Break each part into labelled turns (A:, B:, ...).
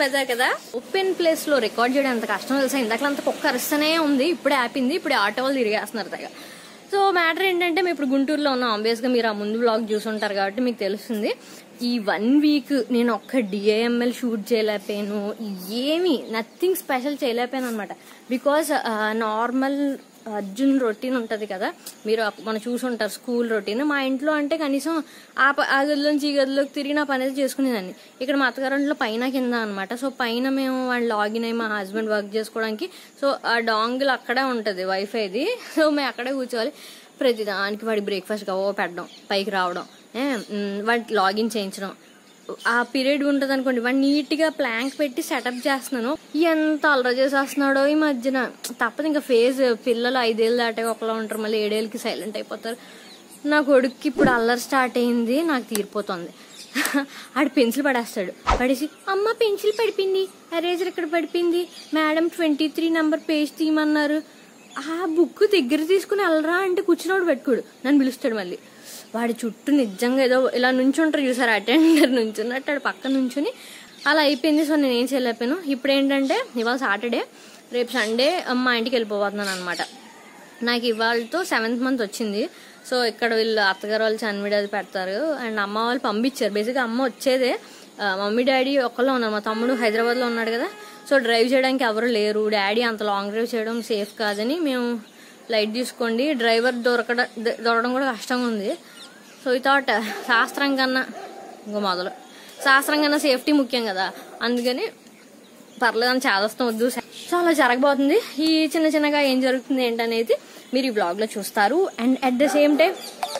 A: మజా కదా open place లో రికార్డ్ చేయడం ఎంత కష్టం తెలుసా ఇందాక అంత కుక్క అరుస్తూనే ఉంది ఇప్పుడే ఆపింది ఇప్పుడు ఆటో వాళ్ళు తిరిగేస్తున్నారు తెగ సో మ్యాటర్ ఏంటంటే మేము ఇప్పుడు గుంటూరులో ఉన్నాం ఆబ్వియస్ గా మీరు ఆ ముందు బ్లాగ్ చూసుంటారు కాబట్టి మీకు తెలుస్తుంది ఈ వన్ వీక్ నేను ఒక్క డిఏఎంఎల్ షూట్ చేయలేకపోయాను ఏమి నథింగ్ స్పెషల్ చేయలేకపోయాను అనమాట బికాస్ నార్మల్ అర్జున్ రొటీన్ ఉంటది కదా మీరు అప్- మనం చూసుంటారు స్కూల్ రొటీన్ మా ఇంట్లో అంటే కనీసం ఆ ప- ఆ గదిలోంచి ఈ గదిలోకి తిరిగి నా పని అయితే చేసుకునేదాన్ని ఇక్కడ మా అత్తగారింట్లో పైన కింద అనమాట సో పైన మేము వాళ్ళు లాగిన్ అయ్యి మా హస్బెండ్ వర్క్ చేసుకోవడానికి సో ఆ డాంగిల్ అక్కడే ఉంటది వైఫైది సో మేము అక్కడే కూర్చోవాలి ప్రతిదానికి వాడి బ్రేక్ఫాస్ట్ గవో పెట్టడం పైకి రావడం ఏ, మ్, వాడికి లాగిన్ చేయించడం ఆ పీరియడ్ ఉంటుంది అనుకోండి వాడు నీట్ గా ప్లాంక్ పెట్టి సెటప్ చేస్తున్నాను ఎంత అలర చేసేస్తున్నాడో ఈ మధ్యన తప్పదు ఇంకా ఫేజ్ పిల్లలు ఐదేళ్ళు దాటే ఒకలా ఉంటారు మళ్ళీ ఏడేళ్ళకి సైలెంట్ అయిపోతారు నా కొడుక్కి ఇప్పుడు అల్లరి స్టార్ట్ అయింది నాకు తీరిపోతుంది ఆడు పెన్సిల్ పడేస్తాడు పడేసి అమ్మ పెన్సిల్ పడిపోయింది ఎరేజర్ ఇక్కడ పడిపోయింది madam twenty three number page తీయమన్నారు ఆ బుక్ దగ్గర తీసుకుని వెళ్ళరా అంటే కూర్చున్నవాడు పెట్టుకోడు నన్ను పిలుస్తాడు మళ్ళీ వాడి చుట్టూ నిజంగా ఏదో ఇలా నుంచుంటారు చూసారు అటెండర్ నుంచున్నట్టు ఆడు పక్కన నుంచుని అలా అయిపోయింది సో నేను ఏం చేయలేకపోయాను ఇప్పుడు ఏంటంటే ఇవాళ సాటర్డే రేపు సండే మా ఇంటికి వెళ్ళిపోతున్నాను అనమాట నాకు ఇవాళతో సెవెంత్ మంత్ వచ్చింది సో ఇక్కడ వీళ్ళు అత్తగారు వాళ్ళు చనివిడి అది పెడతారు అండ్ అమ్మ వాళ్ళు పంపించారు బేసిక్గా అమ్మ వచ్చేదే ఆ, మమ్మీ డాడీ ఒక్కలో ఉన్నారు మా తమ్ముడు హైదరాబాద్లో ఉన్నాడు కదా సో డ్రైవ్ చేయడానికి ఎవరు లేరు డాడీ అంత లాంగ్ డ్రైవ్ చేయడం సేఫ్ కాదని మేము లైట్ తీసుకోండి డ్రైవర్ దొరకడ ద- దొరకడం కూడా కష్టంగా ఉంది సో ఈ థాట్ శాస్త్రం కన్నా ఇంకో మొదలు శాస్త్రం కన్నా సేఫ్టీ ముఖ్యం కదా అందుకని పర్లేదు అని చేదస్తాం వద్దు సో అలా జరగబోతుంది ఈ చిన్న చిన్నగా ఏం జరుగుతుంది ఏంటనేది మీరు ఈ బ్లాగ్ లో చూస్తారు and at the same time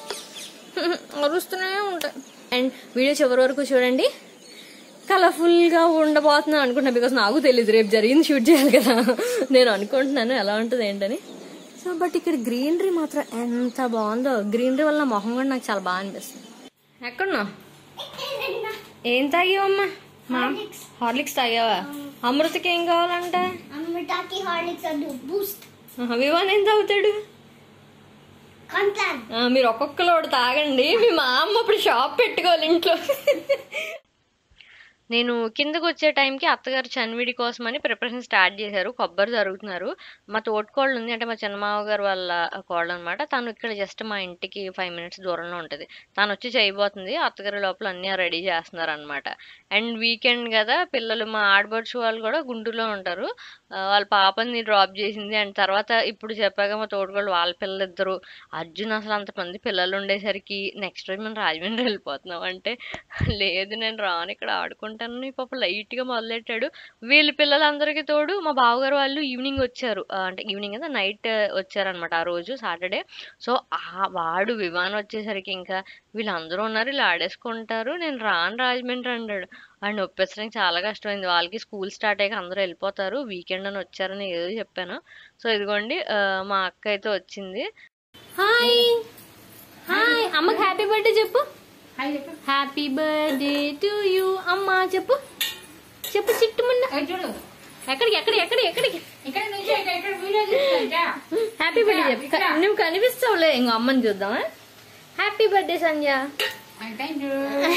A: అరుస్తూనే ఉంటాయి అండ్ వీడియో చివరి వరకు చూడండి కలర్ఫుల్ గా ఉండబోతున్నాను అనుకుంటున్నా బికాస్ నాకు తెలియదు రేపు జరిగింది షూట్ చేయాలి కదా నేను అనుకుంటున్నాను ఎలా ఉంటుంది ఏంటని సో బట్ ఇక్కడ గ్రీనరీ మాత్రం ఎంత బాగుందో గ్రీనరీ వల్ల మొహం కూడా నాకు చాలా బాగా అనిపిస్తుంది ఎక్కడున్నావు ఏం తాగావమ్మా మా హార్లిక్స్ తాగావా అమృతకి ఏం కావాలంట
B: అమ్మటాకి హార్లిక్స్ అద్దు బూస్ట్
A: ఆహా, వివాన్ ఏం తాగుతాడు
B: కంట్లాన్
A: ఆ, మీరు ఒక్కొక్కరు ఒకటి తాగండి మీ మా అమ్మ ఇప్పుడు షాప్ పెట్టుకోవాలి ఇంట్లో నేను కిందకు వచ్చే టైంకి అత్తగారు చన్విడి కోసం అని ప్రిపరేషన్ స్టార్ట్ చేశారు కొబ్బరి జరుగుతున్నారు మా తోటికోళ్ళు ఉంది అంటే మా చిన్నమావ గారు వాళ్ళ కోళ్ళు అనమాట తను ఇక్కడ జస్ట్ మా ఇంటికి ఫైవ్ మినిట్స్ దూరంలో ఉంటుంది తను వచ్చి చేయబోతుంది అత్తగారి లోపల అన్నీ రెడీ చేస్తున్నారు అనమాట అండ్ వీకెండ్ కదా పిల్లలు మా ఆడబడుచు వాళ్ళు కూడా గుంటూరులో ఉంటారు ఆ, వాళ్ళ పాపని డ్రాప్ చేసింది అండ్ తర్వాత ఇప్పుడు చెప్పాక మా తోడుకోళ్ళు వాళ్ళ పిల్లలు ఇద్దరు అర్జున్ అసలు అంతమంది పిల్లలు ఉండేసరికి నెక్స్ట్ రోజు మనం రాజమండ్రి వెళ్ళిపోతున్నాం అంటే లేదు నేను రాను ఇక్కడ ఆడుకుంటాను ఈ పాప లైట్ గా మొదలెట్టాడు వీళ్ళ పిల్లలందరికీ తోడు మా బావగారు వాళ్ళు ఈవినింగ్ వచ్చారు ఆ, అంటే ఈవినింగ్ కదా నైట్ వచ్చారనమాట ఆ రోజు సాటర్డే సో ఆ వాడు విమానం వచ్చేసరికి ఇంకా వీళ్ళందరూ ఉన్నారు వీళ్ళు ఆడేసుకుంటారు నేను రాను రాజమండ్రి అన్నాడు అండ్ ఒప్పించడానికి చాలా కష్టమైంది వాళ్ళకి స్కూల్ స్టార్ట్ అయ్యాక అందరూ వెళ్ళిపోతారు వీకెండ్ అని వచ్చారని ఏదో చెప్పాను సో ఇదిగోండి ఆ, మా అక్క అయితే వచ్చింది హాయ్ హాయ్ అమ్మకి హ్యాపీ బర్త్డే చెప్పు హ్యాపీ బర్త్డే టు యూ అమ్మా చెప్పు చెప్పు చిట్టు మున్న
C: చూడు
A: ఎక్కడికి ఎక్కడికి ఎక్కడికి ఎక్కడికి
C: ఇక్కడ నుంచి ఇక్కడ ఇక్కడ వీడియో చూస్తుంటా
A: హ్యాపీ బర్త్డే చెప్పు క- నువ్వు కనిపిస్తావులే ఇంకో అమ్మని చూద్దామా happy birthday Sandhya
C: thank you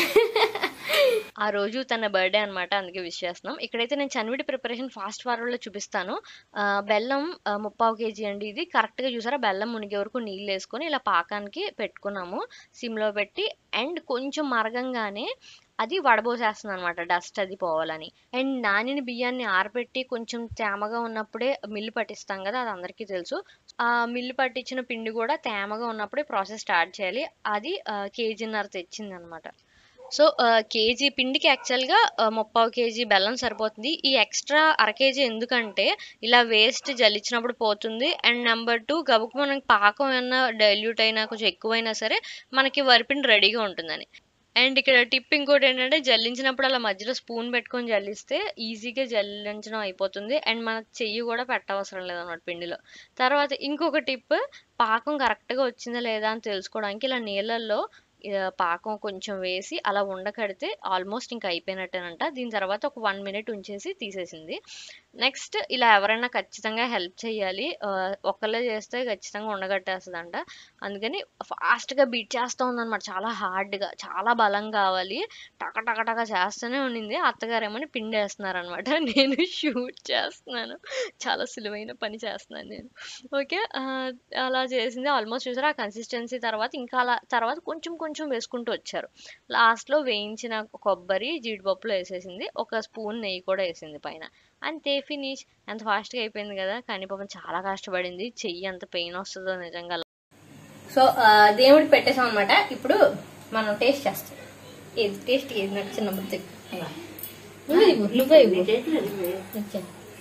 A: ఆ రోజు తన బర్త్డే అన్నమాట అందుకే విష్ చేస్తున్నాం ఇక్కడైతే నేను చనివిడి ప్రిపరేషన్ ఫాస్ట్ ఫార్వర్డ్ లో చూపిస్తాను ఆ, బెల్లం ఆ, ముప్పావు కేజీ అండి ఇది కరెక్ట్ గా చూసారా బెల్లం మునిగే వరకు నీళ్ళు వేసుకొని ఇలా పాకానికి పెట్టుకున్నాము సిమ్ లో పెట్టి అండ్ కొంచెం మరగంగానే అది వడబోసేస్తుంది అనమాట డస్ట్ అది పోవాలని అండ్ నానిన బియ్యాన్ని ఆరబెట్టి కొంచెం తేమగా ఉన్నప్పుడే మిల్లు పట్టిస్తాం కదా అది అందరికీ తెలుసు ఆ మిల్లు పట్టించిన పిండి కూడా తేమగా ఉన్నప్పుడే ప్రాసెస్ స్టార్ట్ చేయాలి అది ఆ, కేజీన్నర తెచ్చింది అనమాట సో ఆ, కేజీ పిండికి యాక్చువల్గా ముప్పావు కేజీ బెల్లం సరిపోతుంది ఈ ఎక్స్ట్రా అర కేజీ ఎందుకంటే ఇలా వేస్ట్ జల్లించినప్పుడు పోతుంది అండ్ నెంబర్ టూ గబుకు మనకి పాకం ఏమన్నా డైల్యూట్ అయినా కొంచెం ఎక్కువైనా సరే మనకి వరిపిండి రెడీగా ఉంటుందని అండ్ ఇక్కడ టిప్ ఇంకోటి ఏంటంటే జల్లించినప్పుడు అలా మధ్యలో స్పూన్ పెట్టుకొని జల్లిస్తే ఈజీగా జల్లించడం అయిపోతుంది అండ్ మన చెయ్యి కూడా పెట్టవసరం లేదన్నమాట పిండిలో తర్వాత ఇంకొక టిప్ పాకం కరెక్ట్గా వచ్చిందా లేదా అని తెలుసుకోవడానికి ఇలా నీళ్ళల్లో ఆ, పాకం కొంచెం వేసి అలా ఉండకడితే ఆల్మోస్ట్ ఇంకా అయిపోయినట్టేనంట దీని తర్వాత ఒక వన్ మినిట్ ఉంచేసి తీసేసింది నెక్స్ట్ ఇలా ఎవరైనా ఖచ్చితంగా హెల్ప్ చేయాలి ఆ, ఒక్కళ్ళే చేస్తే ఖచ్చితంగా ఉండగట్టేస్తుందంట అందుకని ఫాస్ట్గా బీట్ చేస్తూ ఉందన్నమాట చాలా హార్డ్గా చాలా బలం కావాలి టక టక టక చేస్తూనే ఉండింది అత్తగారేమని పిండేస్తున్నారు అనమాట నేను షూట్ చేస్తున్నాను చాలా సులువైన పని చేస్తున్నాను నేను ఓకే అలా చేసింది ఆల్మోస్ట్ చూసారు ఆ కన్సిస్టెన్సీ తర్వాత ఇంకా అలా తర్వాత కొంచెం కొంచెం వేసుకుంటూ వచ్చారు లాస్ట్లో వేయించిన కొబ్బరి జీడిపప్పులు వేసేసింది ఒక స్పూన్ నెయ్యి కూడా వేసింది పైన అంతే ఫినిష్ ఎంత ఫాస్ట్గా అయిపోయింది కదా కానీ పాపం చాలా కష్టపడింది చెయ్యి ఎంత పెయిన్ వస్తుందో నిజంగా సో దేవుడికి పెట్టేసాం అనమాట ఇప్పుడు మనం టేస్ట్ చేస్తాం ఏది టేస్ట్ ఏది నాకు చిన్నప్పుడు చెప్పు నువ్వే ఇవ్వు, నువ్వే ఇవ్వు. ఇచ్చే.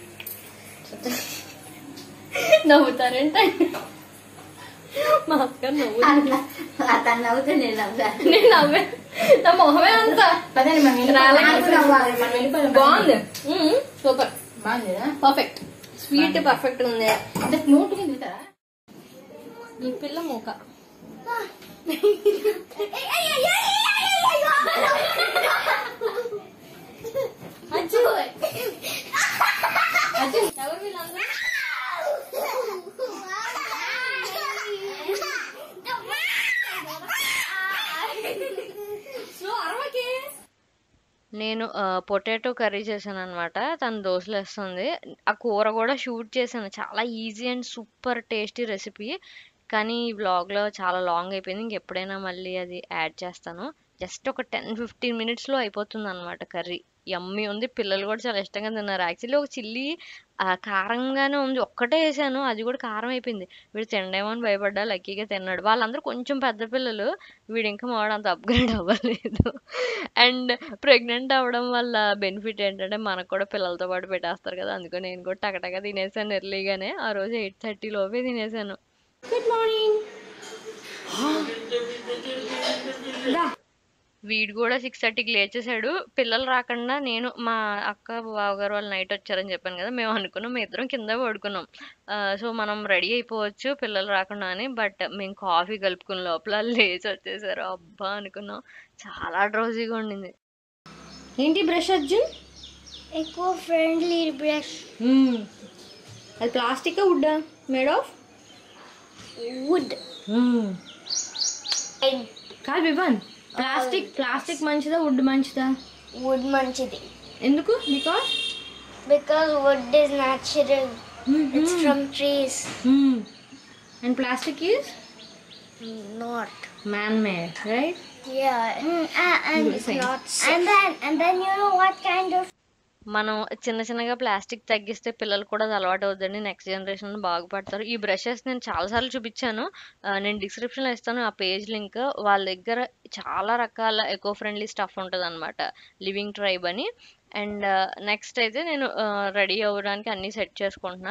A: నవ్వుతారంటే మా అక్క నవ్వు
C: అతను నవ్వుతూ నేను నవ్వుతా
A: నేను నవ్వే నా మొహమే అంత
C: పదండి మనం
A: రాలే.
C: నాకు నవ్వాలి మనం వెళ్ళిపోదాం
A: బాగుంది సూపర్
C: బాగుంది
A: పర్ఫెక్ట్ స్వీట్ పర్ఫెక్ట్ ఉంది
C: అంటే నోటు కింద తింటారా
A: ఈ పిల్ల మూక ఎవరు వీళ్ళందరూ నేను పొటాటో కర్రీ చేశాను అనమాట తను దోశలు వేస్తుంది ఆ కూర కూడా షూట్ చేశాను చాలా easy and super tasty recipe కానీ ఈ వ్లాగ్లో చాలా లాంగ్ అయిపోయింది ఇంకెప్పుడైనా మళ్ళీ అది యాడ్ చేస్తాను జస్ట్ ఒక టెన్ ఫిఫ్టీన్ మినిట్స్లో అయిపోతుంది అనమాట కర్రీ యమ్మీ ఉంది పిల్లలు కూడా చాలా ఇష్టంగా తిన్నారు యాక్చువల్లీ ఒక చిల్లీ కారంగానే ఉంది ఒక్కటే వేసాను అది కూడా కారం అయిపోయింది వీడు తినడేమో అని భయపడ్డా లక్కీగా తిన్నాడు వాళ్ళందరూ కొంచెం పెద్ద పిల్లలు వీడు ఇంకా మావాడు అంత అప్గ్రేడ్ అవ్వలేదు అండ్ ప్రెగ్నెంట్ అవ్వడం వల్ల బెనిఫిట్ ఏంటంటే మనకు కూడా పిల్లలతో పాటు పెట్టేస్తారు కదా అందుకని నేను కూడా టకటక తినేసాను ఎర్లీగానే ఆ రోజు ఎయిట్ థర్టీ లోపే తినేసాను గుడ్ మార్నింగ్ వీడు కూడా సిక్స్ థర్టీకి లేచేసాడు పిల్లలు రాకుండా నేను మా అక్క బావగారు వాళ్ళు నైట్ వచ్చారని చెప్పాను కదా మేము అనుకున్నాం మేము ఇద్దరం కింద పడుకున్నాం సో మనం రెడీ అయిపోవచ్చు పిల్లలు రాకుండా అని బట్ మేము కాఫీ కలుపుకున్న లోపల లేచి వచ్చేసారు అబ్బా అనుకున్నాం చాలా డ్రౌజీగా ఉండింది ఏంటి brush Arjun
B: Eco friendly brush.
A: అది plastic wood made of
B: Wood. And
A: కాదు వివన్ ప్లాస్టిక్ ప్లాస్టిక్ మంచిదా వుడ్ మంచిదా
B: wood manchidi.
A: ఎందుకు because
B: Because wood is natural. It's from trees.
A: And plastic is
B: Not.
A: Man made right
B: Yeah. and, and
A: Good thing.
B: And then and then you know what kind of
A: మనం చిన్న చిన్నగా plastic తగ్గిస్తే పిల్లలు కూడా అది అలవాటు అవుతుందండి నెక్స్ట్ జనరేషన్ బాగుపడతారు ఈ బ్రషెస్ నేను చాలాసార్లు చూపించాను ఆ, నేను డిస్క్రిప్షన్లో ఇస్తాను ఆ పేజ్ లింక్ వాళ్ళ దగ్గర చాలా రకాల ఎకో ఫ్రెండ్లీ స్టఫ్ ఉంటుంది అనమాట లివింగ్ ట్రైబ్ అని అండ్ నెక్స్ట్ అయితే నేను రెడీ అవ్వడానికి అన్నీ సెట్ చేసుకుంటున్నా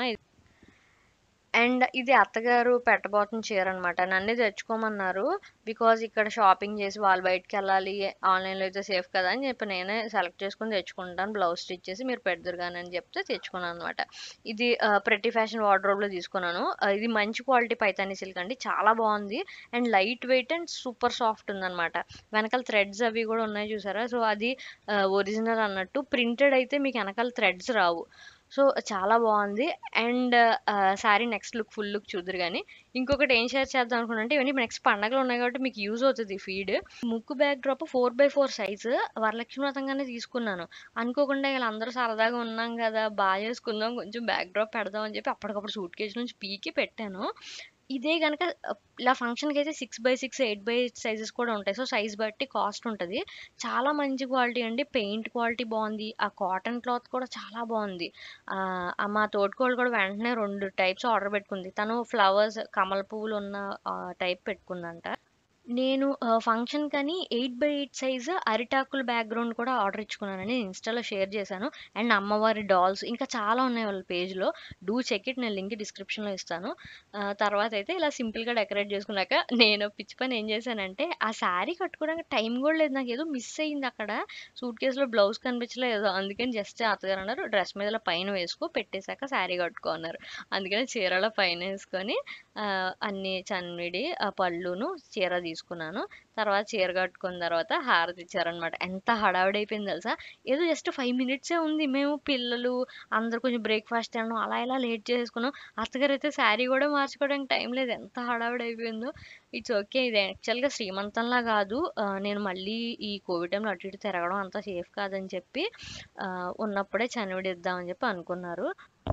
A: అండ్ ఇది అత్తగారు పెట్టబోతున్న చీర అనమాట నన్నే తెచ్చుకోమన్నారు బికాజ్ ఇక్కడ షాపింగ్ చేసి వాళ్ళు బయటకు వెళ్ళాలి ఆన్లైన్లో అయితే సేఫ్ కదా అని చెప్పి నేనే సెలెక్ట్ చేసుకుని తెచ్చుకుంటాను బ్లౌజ్ స్టిచ్ చేసి మీరు పెడదురు కానీ అని చెప్తే తెచ్చుకున్నాను అనమాట ఇది ప్రతి ఫ్యాషన్ వార్డ్రోబ్లో తీసుకున్నాను ఆ, ఇది మంచి క్వాలిటీ పైతాని సిల్క్ అండి చాలా బాగుంది and light weight and super soft ఉందన్నమాట వెనకాల థ్రెడ్స్ అవి కూడా ఉన్నాయి చూసారా సో అది ఒరిజినల్ అన్నట్టు ప్రింటెడ్ అయితే మీకు వెనకాల థ్రెడ్స్ రావు సో చాలా బాగుంది and sari next look full look చూద్దరు కానీ ఇంకొకటి ఏం షేర్ చేద్దాం అనుకుంటే ఇవన్నీ నెక్స్ట్ పండగలు ఉన్నాయి కాబట్టి మీకు యూజ్ అవుతుంది ఫీడ్ ముక్కు backdrop four by four size Varalakshmi వ్రతంగానే తీసుకున్నాను అనుకోకుండా ఇలా అందరూ సరదాగా ఉన్నాం కదా బాగా చేసుకుందాం కొంచెం బ్యాక్ డ్రాప్ పెడదాం అని చెప్పి అప్పటికప్పుడు సూట్ కేసు నుంచి పీకి పెట్టాను ఇదే కనుక ఇలా ఫంక్షన్కి అయితే six by six eight by eight sizes కూడా ఉంటాయి సో సైజ్ బట్టి కాస్ట్ ఉంటుంది చాలా మంచి క్వాలిటీ అండి పెయింట్ క్వాలిటీ బాగుంది ఆ కాటన్ క్లాత్ కూడా చాలా బాగుంది ఆ, ఆ మా తోటికోళ్ళు కూడా వెంటనే రెండు టైప్స్ ఆర్డర్ పెట్టుకుంది తను ఫ్లవర్స్ కమల పువ్వులు ఉన్న టైప్ పెట్టుకుందంట నేను ఫంక్షన్ కానీ ఎయిట్ బై ఎయిట్ సైజ్ అరిటాకుల బ్యాక్గ్రౌండ్ కూడా ఆర్డర్ ఇచ్చుకున్నానని ఇన్స్టాలో షేర్ చేశాను అండ్ అమ్మవారి డాల్స్ ఇంకా చాలా ఉన్నాయి వాళ్ళ పేజ్లో డూ చెక్ ఇట్ నేను లింక్ డిస్క్రిప్షన్లో ఇస్తాను ఆ, తర్వాత అయితే ఇలా సింపుల్గా డెకరేట్ చేసుకున్నాక నేను పిచ్చి పని ఏం చేశానంటే ఆ శారీ కట్టుకోవడానికి టైం కూడా లేదు నాకు ఏదో మిస్ అయ్యింది అక్కడ సూట్ కేసులో బ్లౌజ్ కనిపించలేదు అందుకని జస్ట్ అత్తగారు అన్నారు డ్రెస్ మీద ఇలా పైన వేసుకో పెట్టేశాక శారీ కట్టుకో అన్నారు అందుకని చీరలో పైన వేసుకొని ఆ, అన్ని చన్విడి ఆ పళ్ళును చీర తీసుకున్నాను తీసుకున్నాను తర్వాత చీర కట్టుకున్న తర్వాత హారతి ఇచ్చారనమాట ఎంత హడావిడి అయిపోయింది తెలుసా ఏదో జస్ట్ ఫైవ్ మినిట్సే ఉంది మేము పిల్లలు అందరు కొంచెం బ్రేక్ఫాస్ట్ తినడం అలా ఇలా లేట్ చేసుకున్నాం అత్తగారు అయితే శారీ కూడా మార్చుకోవడానికి టైం లేదు ఎంత హడావిడి అయిపోయిందో ఇట్స్ ఓకే ఇది యాక్చువల్గా శ్రీమంతంలా కాదు ఆ, నేను మళ్ళీ ఈ కోవిడ్ టైంలో అటు ఇటు తిరగడం అంత సేఫ్ కాదని చెప్పి ఆ, ఉన్నప్పుడే చనివిడి ఇద్దామని చెప్పి అనుకున్నారు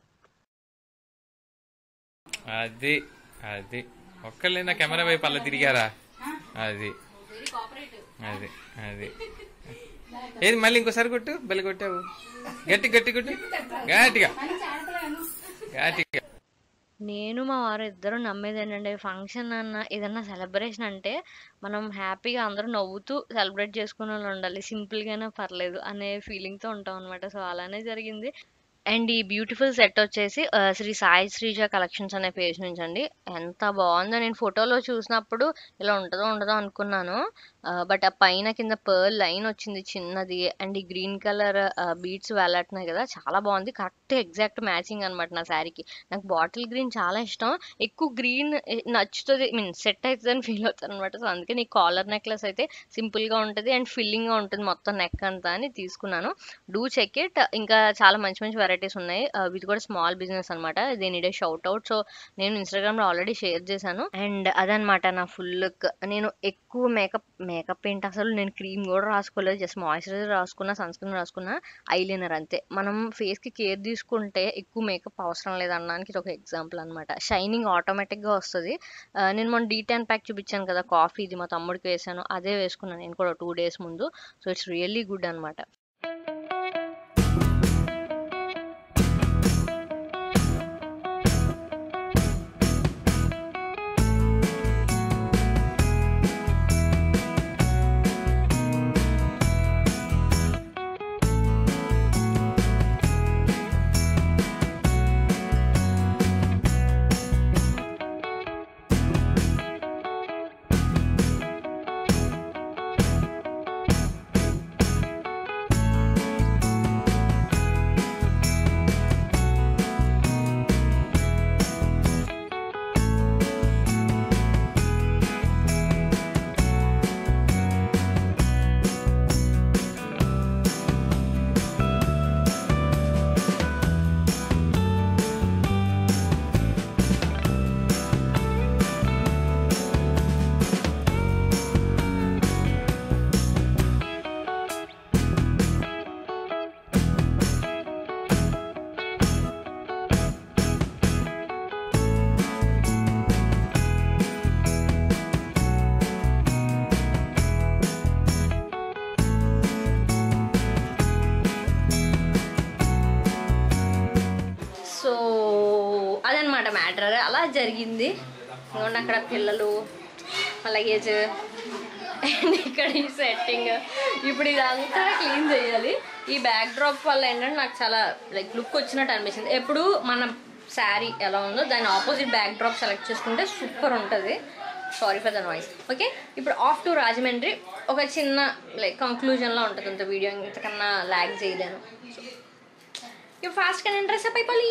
D: అది అది ఒక్కళ్ళే నా కెమెరా వైపు అలా తిరిగారా అది అది అది ఏది మళ్ళీ ఇంకోసారి కొట్టు బెల్ల కొట్టావు గట్టి గట్టి కొట్టు గట్టిగా గట్టిగా
A: నేను మా వారు ఇద్దరు నమ్మేది ఏంటంటే ఫంక్షన్ అన్న ఏదన్నా సెలబ్రేషన్ అంటే మనం హ్యాపీగా అందరూ నవ్వుతూ సెలబ్రేట్ చేసుకునే వాళ్ళు ఉండాలి సింపుల్గానే పర్లేదు అనే ఫీలింగ్తో ఉంటాం అనమాట సో అలానే జరిగింది అండ్ ఈ బ్యూటిఫుల్ సెట్ వచ్చేసి ఆ, శ్రీ సాయి శ్రీజ కలెక్షన్స్ అనే పేజ్ నుంచి అండి ఎంత బాగుందో నేను ఫోటోలో చూసినప్పుడు ఇలా ఉంటుందో ఉండదో అనుకున్నాను బట్ ఆ పైన కింద పర్ల్ లైన్ వచ్చింది చిన్నది అండ్ ఈ గ్రీన్ కలర్ బీడ్స్ వేలాడుతున్నాయి కదా చాలా బాగుంది కరెక్ట్ ఎగ్జాక్ట్ మ్యాచింగ్ అనమాట నా శారీకి నాకు బాటిల్ గ్రీన్ చాలా ఇష్టం ఎక్కువ గ్రీన్ నచ్చుతుంది మీన్ సెట్ అవుతుందని ఫీల్ అవుతాను అనమాట సో అందుకే నీ కాలర్ నెక్లెస్ అయితే simple గా ఉంటుంది అండ్ ఫిల్లింగ్ గా ఉంటుంది మొత్తం నెక్ అంతా అని తీసుకున్నాను డూ చెక్ ఇట్ ఇంకా చాలా మంచి మంచి వెరైటీస్ ఉన్నాయి ఆ, ఇది కూడా స్మాల్ బిజినెస్ అనమాట దీని ఇడే షౌట్ అవుట్ సో నేను ఇన్స్టాగ్రామ్ లో ఆల్రెడీ షేర్ చేశాను అండ్ అదనమాట నా ఫుల్ లుక్ నేను ఎక్కువ మేకప్ మేకప్ ఏంటి అసలు నేను క్రీమ్ కూడా రాసుకోలేదు జస్ట్ మాయిశ్చరైజర్ రాసుకున్నా సన్ స్క్రీన్ రాసుకున్నా ఐలైనర్ అంతే మనం ఫేస్ కి కేర్ తీసుకుంటే ఎక్కువ మేకప్ అవసరం లేదు అనడానికి ఇది ఒక ఎగ్జాంపుల్ అనమాట షైనింగ్ ఆటోమేటిక్ గా వస్తుంది ఆ, నేను మొన్న డీ టెన్ ప్యాక్ చూపించాను కదా కాఫీ ఇది మా తమ్ముడికి వేసాను అదే వేసుకున్నాను నేను కూడా టూ డేస్ ముందు సో ఇట్స్ రియల్లీ గుడ్ అనమాట సో అదనమాట మ్యాటర్ అలా జరిగింది ఇదిగోండి అక్కడ పిల్లలు లగేజ్ అండ్ ఇక్కడ ఈ సెట్టింగ్ ఇప్పుడు ఇదంతా క్లీన్ చేయాలి ఈ బ్యాక్ డ్రాప్ వల్ల ఏంటంటే నాకు చాలా లైక్ లుక్ వచ్చినట్టు అనిపించింది ఎప్పుడు మన శారీ ఎలా ఉందో దాని ఆపోజిట్ బ్యాక్ డ్రాప్ సెలెక్ట్ చేసుకుంటే సూపర్ ఉంటుంది sorry for the noise okay ఇప్పుడు ఆఫ్ టు రాజమండ్రి ఒక చిన్న లైక్ కంక్లూజన్లో ఉంటుంది అంత వీడియో ఇంతకన్నా ల్యాగ్ చేయలేను ఇప్పుడు ఫాస్ట్గా నేను డ్రెస్ అప్ అయిపోయి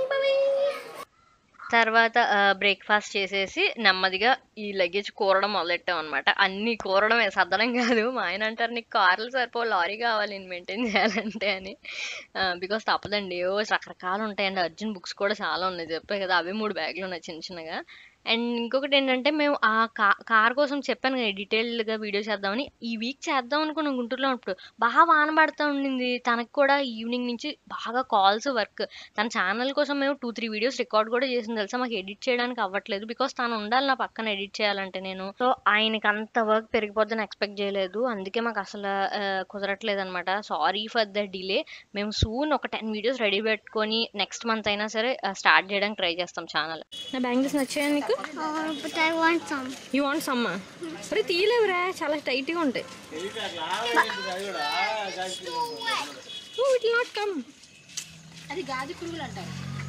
A: తర్వాత బ్రేక్ఫాస్ట్ చేసేసి నెమ్మదిగా ఈ లగేజ్ కూరడం మొదలెట్టాం అనమాట అన్ని కూరడమే సర్దడం కాదు మా ఆయన అంటారు నీకు కార్లు సరిపో లారీ కావాలి నేను మెయింటైన్ చేయాలంటే అని బికాస్ తప్పదండి ఓ రకరకాలు ఉంటాయండి అర్జున్ బుక్స్ కూడా చాలా ఉన్నాయి చెప్పే కదా అవి మూడు బ్యాగులు ఉన్నాయి చిన్న చిన్నగా అండ్ ఇంకొకటి ఏంటంటే మేము ఆ కా కార్ కోసం చెప్పాను కదా డీటెయిల్డ్గా వీడియో చేద్దామని ఈ వీక్ చేద్దాం అనుకున్నాం గుంటూరులో ఉన్నప్పుడు బాగా వాన పడుతూ ఉండింది తనకు కూడా ఈవినింగ్ నుంచి బాగా కాల్స్ వర్క్ తన ఛానల్ కోసం మేము టూ త్రీ వీడియోస్ రికార్డ్ కూడా చేసింది తెలుసా మాకు ఎడిట్ చేయడానికి అవ్వట్లేదు బికాస్ తను ఉండాలి నా పక్కన ఎడిట్ చేయాలంటే నేను సో ఆయనకి అంత వర్క్ పెరిగిపోద్దని ఎక్స్పెక్ట్ చేయలేదు అందుకే మాకు అసలు ఆ, కుదరట్లేదు అనమాట సారీ ఫర్ ద డిలే మేము సూన్ ఒక టెన్ వీడియోస్ రెడీ పెట్టుకొని నెక్స్ట్ మంత్ అయినా సరే స్టార్ట్ చేయడానికి ట్రై చేస్తాం ఛానల్ నా బ్యాంగిల్స్ నచ్చాయా నీకు
B: Oh, but I want some.
A: You want సమ్మా సరే తీయలేవురా చాలా టైట్గా ఉంటాయి ఇట్ నాట్ కమ్
C: అది గాజు పురుగులు అంటారు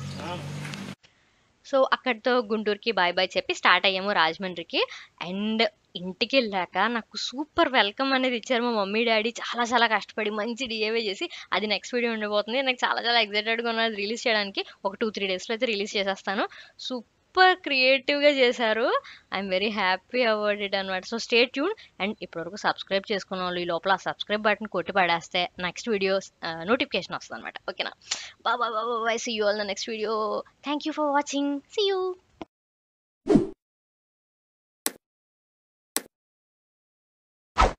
A: సో అక్కడితో గుంటూరుకి బాయ్ బాయ్ చెప్పి స్టార్ట్ అయ్యాము రాజమండ్రికి అండ్ ఇంటికి వెళ్ళాక నాకు సూపర్ వెల్కమ్ అనేది ఇచ్చారు మా మమ్మీ డాడీ చాలా చాలా కష్టపడి మంచి డిఏవే చేసి అది నెక్స్ట్ వీడియో ఉండిపోతుంది నాకు చాలా చాలా ఎక్సైటెడ్గా ఉన్నది రిలీజ్ చేయడానికి ఒక టూ త్రీ డేస్లో అయితే రిలీజ్ చేసేస్తాను సూపర్ సూపర్ క్రియేటివ్గా చేశారు I'm very happy about it అనమాట సో స్టే ట్యూన్ అండ్ ఇప్పటివరకు సబ్స్క్రైబ్ చేసుకున్న వాళ్ళు ఈ లోపల సబ్స్క్రైబ్ బటన్ కొట్టి పడేస్తే నెక్స్ట్ వీడియో నోటిఫికేషన్ వస్తుంది అనమాట ఓకేనా బా బా బా bye see you all the next video thank you for watching see you